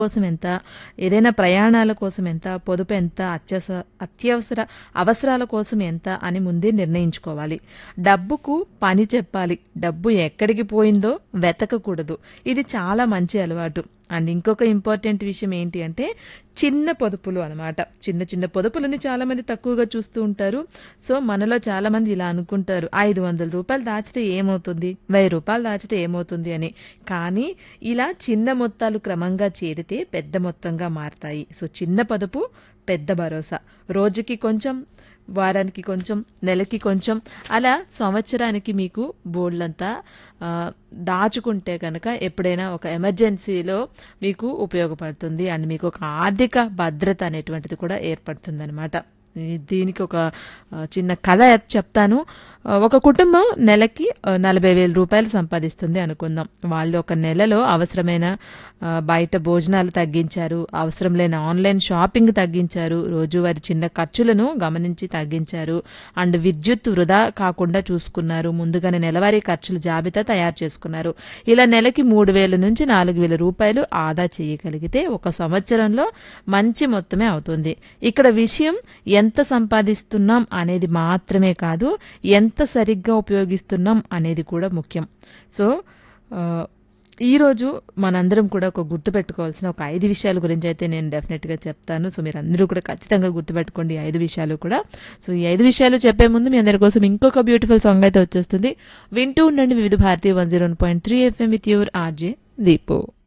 కోసం ఎంత ఏదైనా ప్రయాణాల కోసం ఎంత పొదుపు ఎంత అత్యవస అత్యవసర అవసరాల కోసం ఎంత అని ముందే నిర్ణయించుకోవాలి డబ్బుకు పని చెప్పాలి డబ్బు ఎక్కడికి పోయిందో వెతకకూడదు ఇది చాలా మంచి అలవాటు అండ్ ఇంకొక ఇంపార్టెంట్ విషయం ఏంటి అంటే చిన్న పొదుపులు అనమాట చిన్న చిన్న పొదుపులని చాలా మంది తక్కువగా చూస్తూ ఉంటారు సో మనలో చాలా మంది ఇలా అనుకుంటారు ఐదు వందల రూపాయలు దాచితే ఏమవుతుంది వెయ్యి రూపాయలు దాచితే ఏమవుతుంది అని కానీ ఇలా చిన్న మొత్తాలు క్రమంగా చేరితే పెద్ద మొత్తంగా మారతాయి సో చిన్న పొదుపు పెద్ద భరోసా రోజుకి కొంచెం వారానికి కొంచెం నెలకి కొంచెం అలా సంవత్సరానికి మీకు బోర్డులంతా ఆ, దాచుకుంటే కనుక ఎప్పుడైనా ఒక ఎమర్జెన్సీలో మీకు ఉపయోగపడుతుంది అండ్ మీకు ఒక ఆర్థిక భద్రత అనేటువంటిది కూడా ఏర్పడుతుంది అనమాట దీనికి ఒక ఆ, చిన్న కథ చెప్తాను ఆ, ఒక కుటుంబం నెలకి ఆ, నలభై వేల రూపాయలు సంపాదిస్తుంది అనుకుందాం వాళ్ళు ఒక నెలలో అవసరమైన ఆ, బయట భోజనాలు తగ్గించారు అవసరం లేని ఆన్లైన్ షాపింగ్ తగ్గించారు రోజువారి చిన్న ఖర్చులను గమనించి తగ్గించారు అండ్ విద్యుత్ వృధా కాకుండా చూసుకున్నారు ముందుగానే నెలవారీ ఖర్చుల జాబితా తయారు చేసుకున్నారు ఇలా నెలకి మూడు వేల నుంచి నాలుగు వేల రూపాయలు ఆదా చేయగలిగితే ఒక సంవత్సరంలో మంచి మొత్తమే అవుతుంది ఇక్కడ విషయం ఎంత సంపాదిస్తున్నాం అనేది మాత్రమే కాదు ఎంత సరిగ్గా ఉపయోగిస్తున్నాం అనేది కూడా ముఖ్యం సో ఆ, ఈరోజు మనందరం కూడా ఒక గుర్తుపెట్టుకోవాల్సిన ఒక ఐదు విషయాల గురించి అయితే నేను డెఫినెట్గా చెప్తాను సో మీరు అందరూ కూడా ఖచ్చితంగా గుర్తుపెట్టుకోండి ఈ ఐదు విషయాలు కూడా సో ఈ ఐదు విషయాలు చెప్పే ముందు మీ అందరి కోసం ఇంకొక బ్యూటిఫుల్ సాంగ్ అయితే వచ్చేస్తుంది వింటూ ఉండండి Vividha Bharatiya one zero point three F M with your R J Deepu